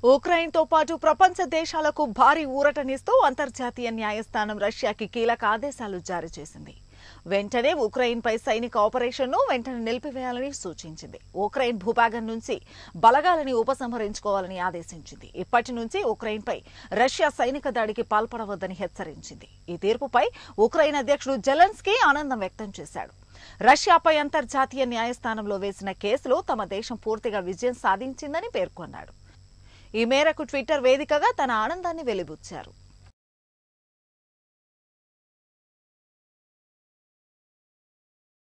ఉక్రెయిన్తో పాటు ప్రపంచ దేశాలకు భారీ ఊరటనిస్తూ అంతర్జాతీయ న్యాయస్థానం రష్యాకి కీలక ఆదేశాలు జారీ చేసింది వెంటనే ఉక్రెయిన్పై సైనిక ఆపరేషన్ను వెంటనే నిలిపివేయాలని సూచించింది ఉక్రెయిన్ భూభాగం నుంచి బలగాలని ఉపసంహరించుకోవాలని ఆదేశించింది ఇప్పటి నుంచి ఉక్రెయిన్పై రష్యా సైనిక దాడికి పాల్పడవద్దని హెచ్చరించింది ఈ తీర్పుపై ఉక్రెయిన్ అధ్యక్షుడు జెలెన్స్కీ ఆనందం వ్యక్తం చేశాడు రష్యాపై అంతర్జాతీయ న్యాయస్థానంలో వేసిన కేసులో తమ దేశం పూర్తిగా విజయం సాధించిందని పేర్కొన్నాడు ఈ మేరకు ట్విట్టర్ వేదికగా తన ఆనందాన్ని వెలిబుచ్చారు